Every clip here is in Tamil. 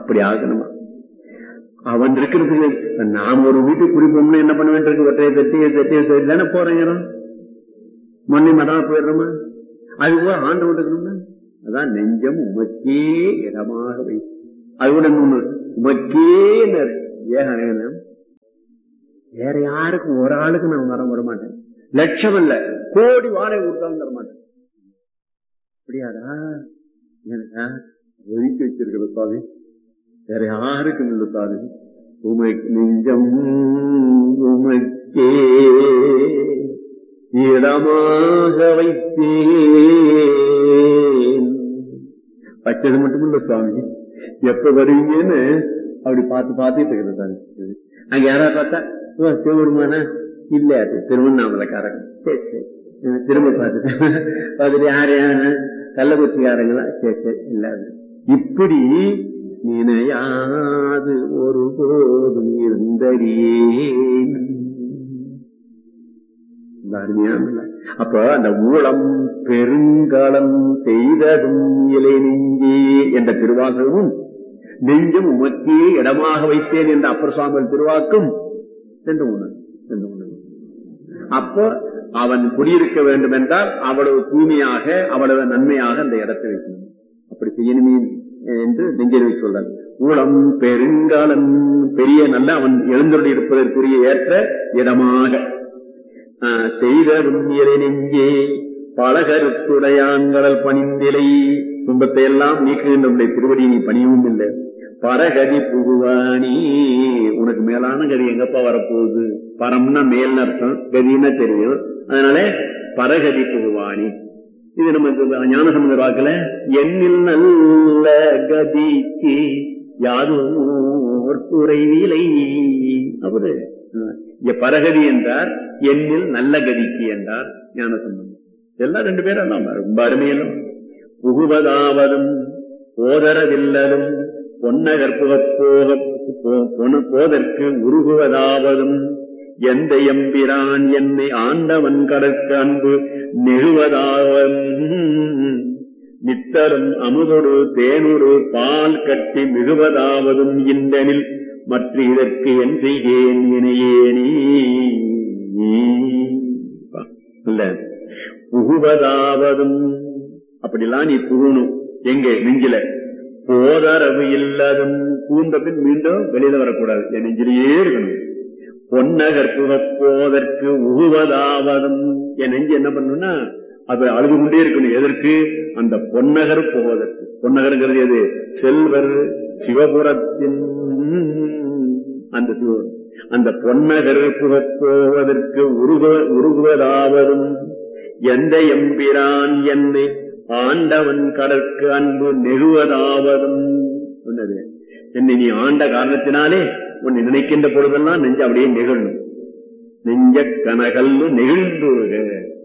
அப்படி ஆகணுமா அவன் இருக்கிறதுக்கு நாம் ஒரு வீட்டுக்கு குடிப்போம்னு என்ன பண்ண வேண்டியிருக்கு ஒற்றையை தட்டி தட்டி தட்டி தானே போறேங்கிறோம் மண்ணி மடம் போயிடுறோமா அது கூட ஆண்டு விட்டுக்கணும்னா அதான் நெஞ்சம் உமக்கே இடமாக வை அது கூட இன்னொன்னு உமக்கே ஏக வேற யாருக்கும் ஒரு ஆளுக்கு நான் வர விட மாட்டேன் லட்சம் இல்ல கோடி வாடகை கொடுத்தாலும் தர மாட்டேன் அப்படியாடா எனக்கா ஒதுக்கி வச்சிருக்கிற சுவாமி வேற யாருக்கும் இல்லை சுவாமி உமை நெஞ்சம் உமைக்கே இடமாக வைத்தேன் வச்சது மட்டும் இல்ல சுவாமி எப்ப வருவீங்கன்னு அப்படி பார்த்து பார்த்துட்டு இருக்கிறது அங்க யாராவது பார்த்தா ஓ சிவபெருமானா இல்ல அது திருவண்ணாமலைக்காரங்க சரி சரி திரும்ப பார்த்துட்டேன் பார்த்துட்டு யாரு யாரு கள்ளக்குறிச்சிக்காரங்களா சரி சரி இல்ல இப்படி நினையாது ஒரு போதும் இருந்தடியேன் அப்ப அந்த ஊழம் பெருங்கலம் செய்ததும் இலை நெஞ்சே என்ற திருவாசகமும் நெஞ்சும் உமக்கே இடமாக வைத்தேன் என்ற அப்பர் சுவாமிகள் திருவாக்கும் சென்று உணர்வு சென்று உணர்வு அப்போ அவன் குடியிருக்க வேண்டும் என்றால் அவ்வளவு தூய்மையாக அவ்வளவு நன்மையாக அந்த இடத்தை வைக்கணும் அப்படி செய்யணுமே என்று நெஞ்சில் சொல்றார் ஊழம் பெருங்காலம் பெரிய நல்ல அவன் எழுந்தொழி இருப்பதற்குரிய ஏற்ற இடமாக செய்தரும் நெஞ்சே பல கருத்துடையாங்கடல் பணிந்திலை துன்பத்தை எல்லாம் நீக்குகின்ற திருவடி நீ பணியவும் இல்லை பரகதி புகுவானி உனக்கு மேலான கதி எங்கப்பா வரப்போகுது பரம்னா மேல் அர்த்தம் கதின்னா தெரியும் அதனால பரகதி புகுவானி இது நம்ம ஞானசமுதர் வாக்குல எண்ணில் நல்ல கதிக்கு யாரும் குறைவிலை அவரு இங்க பரகதி என்றார் எண்ணில் நல்ல கதிக்கு என்றார் ஞானசம்பந்தம் எல்லாம் ரெண்டு பேரும் தான் ரொம்ப அருமையிலும் புகுவதாவதும் போதரவில்லதும் பொன்னகர் புகப்போக போதற்கு உருகுவதாவதும் எந்த எம்பிரான் என்னை ஆண்டவன் கடற்கு அன்பு நெழுவதாவதும் நித்தரும் அமுதொடு தேனொரு பால் கட்டி மிகுவதாவதும் இந்தனில் மற்ற இதற்கு என் செய்கேன் இணையேனே இல்ல புகுவதாவதும் அப்படிலாம் நீ புகணும் எங்க நெஞ்சில போதரவு இல்லாதும் பூந்த பின் மீண்டும் வெளியில வரக்கூடாது என் நெஞ்சிலேயே இருக்கணும் பொன்னகர் புகப்போதற்கு உகுவதாவதும் என் நெஞ்சு என்ன பண்ணும்னா அது அழுது கொண்டே இருக்கணும் எதற்கு அந்த பொன்னகர் போவதற்கு பொன்னகருங்கிறது எது செல்வர் சிவபுரத்தின் அந்த சிவபுரம் அந்த பொன்னகர் புகப்போவதற்கு உருக உருகுவதாவதும் எந்த எம்பிரான் என்னை ஆண்டவன் கடற்கு அன்பு நெகுவதாவதும் சொன்னது என்னை நீ ஆண்ட காரணத்தினாலே உன்னை நினைக்கின்ற பொழுதெல்லாம் நெஞ்ச அப்படியே நெகிழணும் நெஞ்ச கனகல்லு நெகிழ்ந்துருக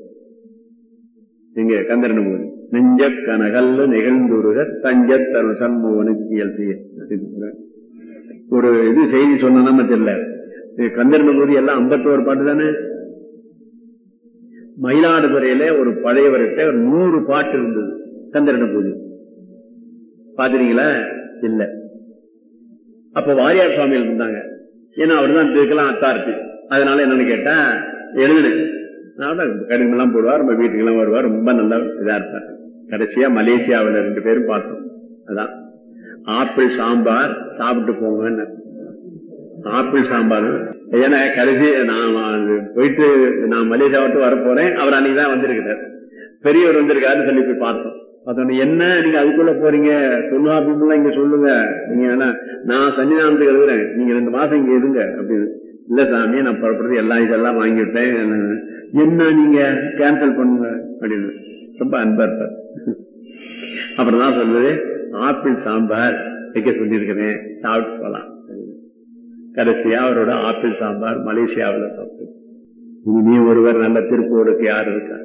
நீங்க கந்தரன் போது நெஞ்ச கனகல்லு நெகிழ்ந்துருக தஞ்ச தருள் சண்முகனுக்கு இயல் செய்ய ஒரு இது செய்தி சொன்னா தெரியல கந்தரன் போது எல்லாம் ஐம்பத்தோரு பாட்டு தானே மயிலாடுதுறையில ஒரு பழையவர்கிட்ட ஒரு நூறு பாட்டு இருந்தது கந்தரன பூஜை பாத்துறீங்களா இல்ல அப்ப வாரியார் சுவாமிகள் இருந்தாங்க ஏன்னா அவர் தான் இதுக்கெல்லாம் அத்தாரிட்டி அதனால என்னன்னு கேட்டா எழுதுனு கடிதம் எல்லாம் போடுவார் நம்ம வீட்டுக்கு எல்லாம் வருவார் ரொம்ப நல்லா இதா இருப்பார் கடைசியா மலேசியாவில் ரெண்டு பேரும் பார்த்தோம் அதான் ஆப்பிள் சாம்பார் சாப்பிட்டு போங்கன்னு ஆப்பிள் சாம்பார் ஏன்னா கடைசி நான் போயிட்டு நான் மலேசியா விட்டு வர போறேன் அவர் அன்னைக்கு தான் வந்திருக்கிறார் பெரியவர் வந்திருக்காருன்னு சொல்லி போய் பார்த்தோம் பார்த்தோம் என்ன நீங்க அதுக்குள்ள போறீங்க தொண்ணூறு இங்க சொல்லுங்க நீங்க நான் சன்னிதானத்துக்கு எழுதுறேன் நீங்க ரெண்டு மாசம் இங்க இருங்க அப்படின்னு இல்ல சாமி நான் புறப்படுறது எல்லாம் இதெல்லாம் வாங்கிவிட்டேன் என்ன நீங்க கேன்சல் பண்ணுங்க அப்படின்னு ரொம்ப அன்பா இருப்பார் அப்புறம் தான் சொல்றது ஆப்பிள் சாம்பார் வைக்க சொல்லியிருக்கிறேன் சாப்பிட்டு போலாம் கடைசியா அவரோட ஆப்பிள் சாம்பார் மலேசியாவில் சாப்பிட்டு இனி ஒருவர் நல்ல திருப்பூருக்கு யார் இருக்கா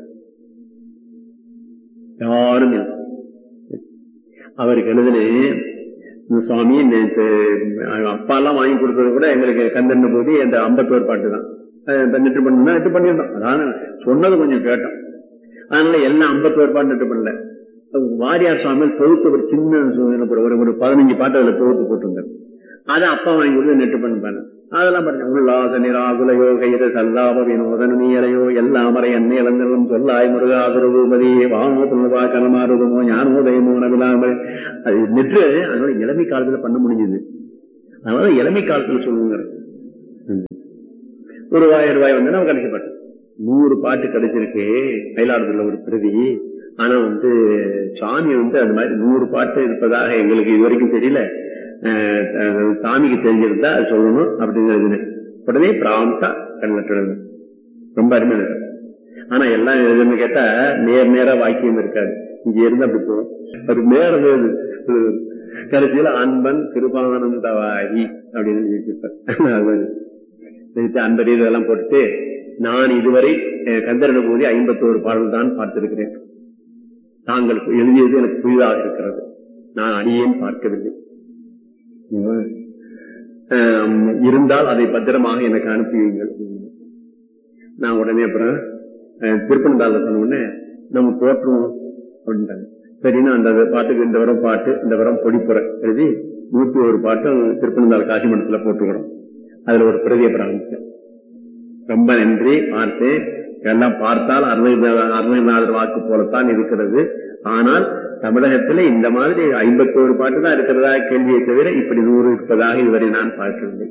யாரும் அவருக்கு எழுதுனே சுவாமி அப்பா எல்லாம் வாங்கி கொடுத்தது கூட எங்களுக்கு கந்தன் போது அந்த ஐம்பத்தோரு பாட்டு தான் நெட்டு பண்ணா நெட்டு பண்ணிருந்தோம் அதான் சொன்னது கொஞ்சம் கேட்டோம் அதனால எல்லாம் ஐம்பத்தோரு பாட்டு நெட்டு பண்ணல வாரியார் சுவாமிகள் தொகுத்து ஒரு சின்ன ஒரு ஒரு பதினஞ்சு பாட்டு அதுல தொகுத்து போட்டிருந்தார் அதை அப்பா வாங்கி கொடுத்து நெட்டு பண்ண அதெல்லாம் பண்ண உல்லாச நிராகுல யோக இது சல்லாப வினோதன நீரையோ எல்லாமறை அன்னை இளந்தெல்லாம் சொல்லாய் முருகா குருபதி வாமோ துணுவா கலமாருதமோ ஞானோதயமோ நவிலாமல் அது நெற்று அதனால இளமை காலத்துல பண்ண முடிஞ்சது அதனால இளமை காலத்துல சொல்லுங்க ஒரு ரூபாய் ரூபாய் வந்து நம்ம கடைசி பாட்டு நூறு பாட்டு கிடைச்சிருக்கு மயிலாடுதுறையில ஒரு பிரதி ஆனா வந்து சாமி வந்து அந்த மாதிரி நூறு பாட்டு இருப்பதாக எங்களுக்கு இது வரைக்கும் தெரியல சாமிக்கு தெரிஞ்சிருந்தா அது சொல்லணும் அப்படிங்கிறது உடனே பிராந்தா கண்ணட்டு ரொம்ப அருமை ஆனா எல்லாம் எழுதுன்னு கேட்டா நேர் நேரா வாக்கியம் இருக்காது இங்க இருந்து அப்படி போகும் அது நேரம் கடைசியில அன்பன் கிருபானந்தவாரி அப்படின்னு அன்பர் இதெல்லாம் போட்டுட்டு நான் இதுவரை கந்தரன போது ஐம்பத்தோரு பாடல் தான் பார்த்திருக்கிறேன் தாங்கள் எழுதியது எனக்கு புதிதாக இருக்கிறது நான் அடியேன் பார்க்கவில்லை இருந்தால் அதை பத்திரமாக எனக்கு அனுப்புவீங்கள் நான் உடனே அப்புறம் திருப்பனந்தால சொன்ன உடனே நம்ம போட்டுருவோம் அப்படின்ட்டாங்க சரின்னா அந்த பாட்டுக்கு இந்த வரம் பாட்டு இந்த வரம் பொடிப்புற எழுதி நூத்தி ஒரு பாட்டும் திருப்பனந்தாள் காசி மண்டலத்துல போட்டுக்கிறோம் அதுல ஒரு பிரதியை பிராமிச்சேன் ரொம்ப நன்றி பார்த்தேன் எல்லாம் பார்த்தால் அருணகிரிநாதர் வாக்கு போலத்தான் இருக்கிறது ஆனால் தமிழகத்துல இந்த மாதிரி ஐம்பத்தோரு பாட்டு தான் இருக்கிறதா கேள்வியை தவிர இப்படி நூறு இருப்பதாக இதுவரை நான் பார்க்கவில்லை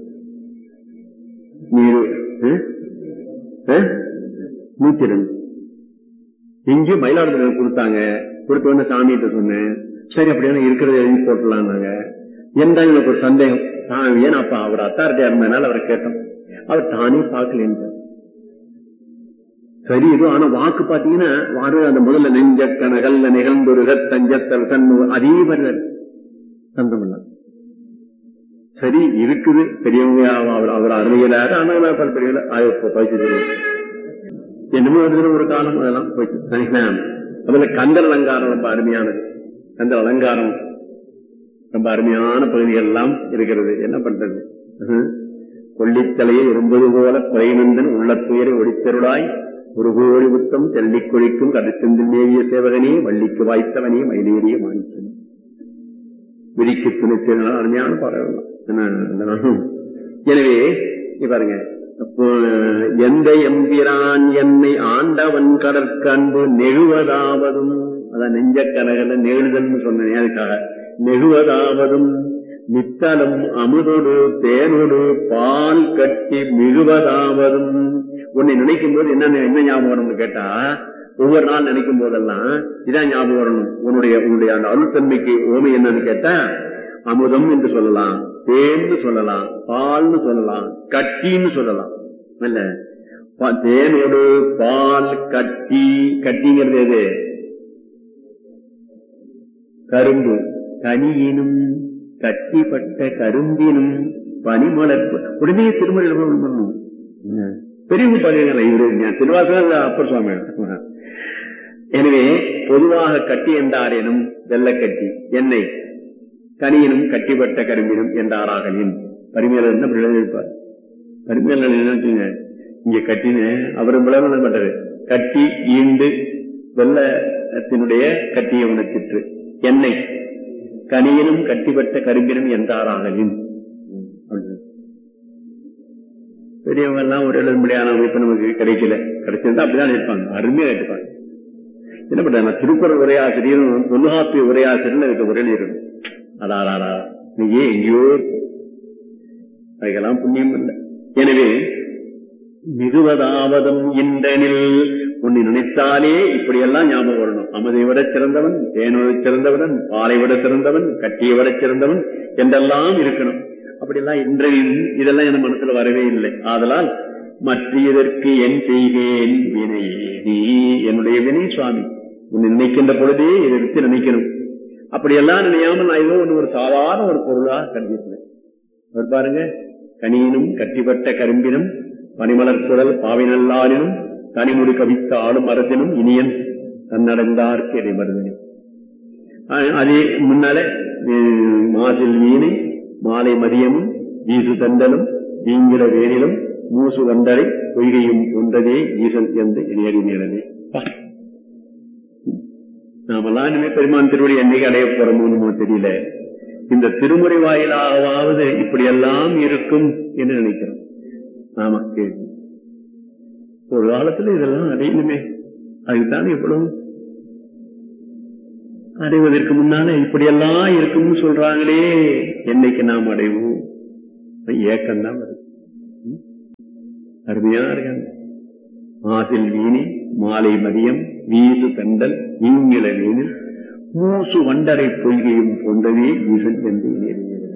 நூத்தி ரெண்டு இங்கே மயிலாடுதுறை கொடுத்தாங்க கொடுத்த உடனே சாமிகிட்ட சொன்னேன் சரி அப்படியான இருக்கிறத எழுதி போட்டலாம்னாங்க என்ன எனக்கு ஒரு சந்தேகம் ஏன்னா அப்ப அவர் அத்தாரிட்டியா இருந்ததுனால அவரை கேட்டோம் அவர் தானே பார்க்கல சரி இது ஆனா வாக்கு பாத்தீங்கன்னா அந்த முதல்ல நெஞ்ச கனகல் நிகழ்ந்துருக தஞ்சத்தல் கண்ணு அதே மாதிரி சந்தம் சரி இருக்குது பெரியவங்க அவர் அவர் அருமையிலாக ஆனால் பெரியவங்க பயிற்சி என்னமோ ஒரு காலம் அதெல்லாம் போயிடுச்சு அதுல கந்தல் அலங்காரம் ரொம்ப அருமையானது கந்தல் அலங்காரம் ரொம்ப அருமையான பகுதிகள் எல்லாம் இருக்கிறது என்ன பண்றது கொல்லித்தலையை இரும்பது போல குறைநந்தன் உள்ள துயரை ஒடித்தருளாய் ஒரு கோடி புத்தம் தெல்லிக் கொழிக்கும் கடைச்செந்தில் மேவிய சேவகனே வள்ளிக்கு வாய்த்தவனே மயிலேறிய மாணிக்கன் விரிக்கு துணிச்சல் அருமையான பாடல்கள் எனவே பாருங்க எந்த எம்பிரான் என்னை ஆண்டவன் கடற்கன்பு நெழுவதாவதும் அதான் நெஞ்ச கனகல நெழுதல்னு சொன்னேன் அதுக்காக நெழுவதாவதும் நித்தலும் அமுதொடு தேனொடு பால் கட்டி மிகுவதாவதும் உன்னை நினைக்கும் போது என்ன என்ன ஞாபகம் வரும்னு கேட்டா ஒவ்வொரு நாள் நினைக்கும் போதெல்லாம் இதான் ஞாபகம் வரணும் உன்னுடைய உன்னுடைய அந்த அருள்தன்மைக்கு ஓமை என்னன்னு கேட்டா அமுதம் என்று சொல்லலாம் தேன்னு சொல்லலாம் பால்னு சொல்லலாம் கட்டின்னு சொல்லலாம் இல்ல தேனோடு பால் கட்டி கட்டிங்கிறது எது கரும்பு கனியினும் கட்டிப்பட்ட கரும்பினும் பனிமலர் உடனே திருமலையில் பண்ணணும் பெரியவங்க பாருங்களா இவரு திருவாசக அப்பர் சுவாமி எனவே பொதுவாக கட்டி என்றாரேனும் வெள்ளக்கட்டி எண்ணெய் கனியினும் கட்டிப்பட்ட கரும்பினும் என்றாராகலின் பரிமையாளர் என்ன எழுதியிருப்பார் பரிமையாளர் என்ன இங்க கட்டின்னு அவர் விளம்பரம் பண்றது கட்டி ஈண்டு வெள்ளத்தினுடைய கட்டிய உணர்த்திற்று எண்ணெய் கனியினும் கட்டிப்பட்ட கரும்பினும் என்றாராகலின் பெரியவங்க எல்லாம் ஒரு எழுதும்படியான அமைப்பு நமக்கு கிடைக்கல கிடைச்சிருந்தா அப்படிதான் இருப்பாங்க அருமையா கேட்டுப்பாங்க என்ன பண்றாங்க திருக்குறள் உரையாசிரியரும் தொல்காப்பிய உரையாசிரியர் இதுக்கு உரை இருக்கணும் அடாராடா நீங்க எங்கேயோ அதுக்கெல்லாம் புண்ணியம் இல்லை எனவே மிகுவதாவதும் இந்தனில் உன்னை நினைத்தாலே இப்படியெல்லாம் ஞாபகம் வரணும் அமதை விட சிறந்தவன் தேனோட சிறந்தவன் பாலை விட சிறந்தவன் கட்டியை விட சிறந்தவன் என்றெல்லாம் இருக்கணும் அப்படியெல்லாம் இன்றையும் இதெல்லாம் என் மனசுல வரவே இல்லை ஆதலால் மற்ற இதற்கு என் செய்வேன் வினை நீ என்னுடைய வினை சுவாமி உன்னை நினைக்கின்ற பொழுதே இதை எடுத்து நினைக்கணும் அப்படியெல்லாம் நினையாமல் நான் ஏதோ ஒன்று ஒரு சாதாரண ஒரு பொருளா கருதியிருந்தேன் அவர் பாருங்க கனியினும் கட்டிப்பட்ட கரும்பினும் பனிமலர் குடல் பாவினல்லாரினும் தனிமுடி கவித்த ஆளும் அரசினும் இனியன் தன்னடைந்தார்க்கு இதை மருதனே அதே முன்னால மாசில் வீணை மாலை மதியமும் வீசு தண்டலும் வீங்கிட வேனிலும் மூசு வண்டரை பொய்கையும் ஒன்றதே ஈசன் எந்த இணையடி நேரமே நாமெல்லாம் இனிமே பெருமான் திருவடி என்னைக்கு அடைய போறோமோ தெரியல இந்த திருமுறை வாயிலாவது இப்படியெல்லாம் இருக்கும் என்று நினைக்கிறோம் ஆமா கேள்வி ஒரு காலத்துல இதெல்லாம் அடையணுமே அதுக்குதான் எவ்வளவு அடைவதற்கு முன்னால இப்படியெல்லாம் இருக்கும்னு சொல்றாங்களே என்னைக்கு நாம் அடைவோம் ஏக்கம் தான் வருது ம்? அருமையா இருக்காங்க ஆசில் வீணி மாலை மதியம் வீசு தண்டல் இங்கில வீணில் மூசு வண்டரை பொய்கையும் போன்றதே ஈசன் என்று எண்ணியது